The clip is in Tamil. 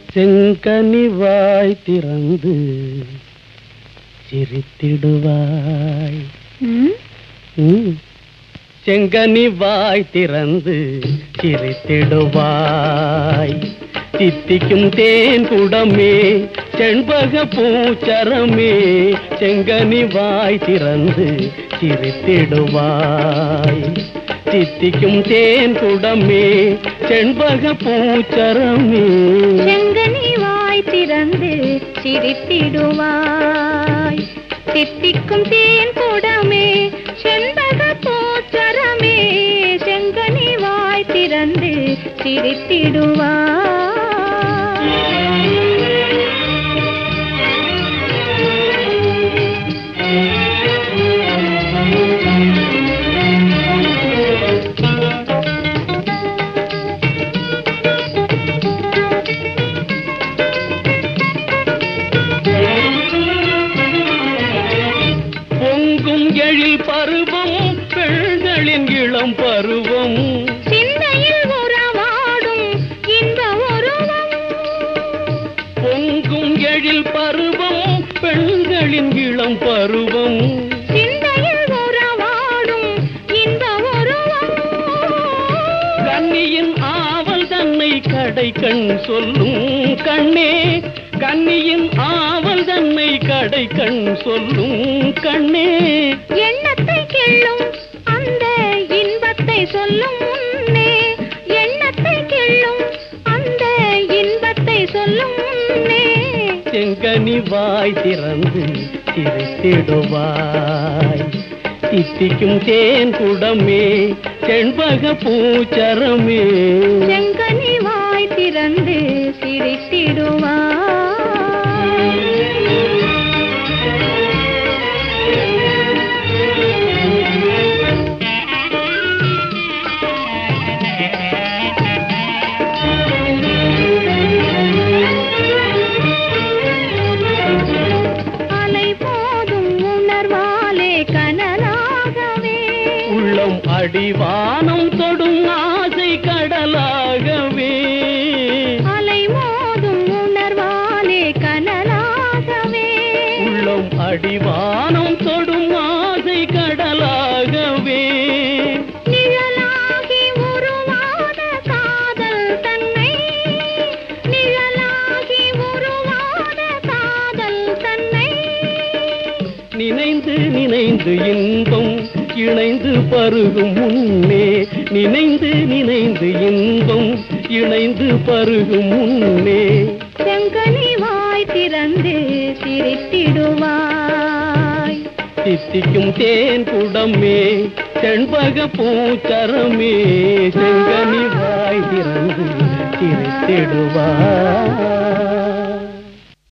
செங்கனி வாய் திறந்து சிரித்திடுவாய் ம்? ம். செங்கனி வாய் திறந்து சிரித்திடுவாய் தித்திக்கும் தேன் குடமே செண்பக பூச்சரமே செங்கனி வாய் திறந்து சிரித்திடுவாய் தித்திக்கும் தேன் குடமே செண்பக பூச்சரமே செங்கனி வாய் திறந்து சிரித்திடுவாய் தித்திக்கும் தேன் கூடமே செண்பக பூச்சரமே செங்கனி வாய் திறந்து சிரித்திடுவாய் பொங்கும் எழில் பருவம் பெண்களின் இளம் பருவம் சிந்தையில் உறவாடும் இன்ப உருவம் பொங்கும் எழில் பருவம் பெண்களின் இளம் பருவம் சிந்தையில் உறவாடும் இன்ப உருவம் கன்னியின் ஆவல் தன்னை கடை கண் சொல்லும் கண்ணே கன்னியின் ஆவல் தன்னை கடை கண் சொல்லும் கண்ணே எண்ணத்தை கிள்ளும் அந்த இன்பத்தை சொல்லும் முன்னே எண்ணத்தை கிள்ளும் அந்த இன்பத்தை சொல்லும் முன்னே செங்கனி வாய் திறந்து சிரித்திடுவாய் தித்திக்கும் தேன் குடமே செண்பக பூச்சரமே செங்கனி வாய் திறந்து சிரித்திடுவாய் அலை போதும் உணர்வாலே கனலாகவே உள்ளம் அடிவானம் தொடும் ஆசை கடலாகவே அலை மோதும் உணர்வாலே கனலாகவே உள்ளம் அடிவானம் தொடும் ஆசை கடலாகவே நிழலாகி உருவான காதல் தன்னை நிழலாகி உருவான காதல் தன்னை நினைந்து நினைந்து இன்பம் இணைந்து பருகும் முன்னே நினைந்து நினைந்து இன்பம் இணைந்து பருகும் முன்னே செங்கனி வாய் திறந்து சிரித்திடுவாய் தித்திக்கும் தேன் குடமே செண்பக பூச்சரமே செங்கனி வாய் திறந்து சிரித்திடுவாய்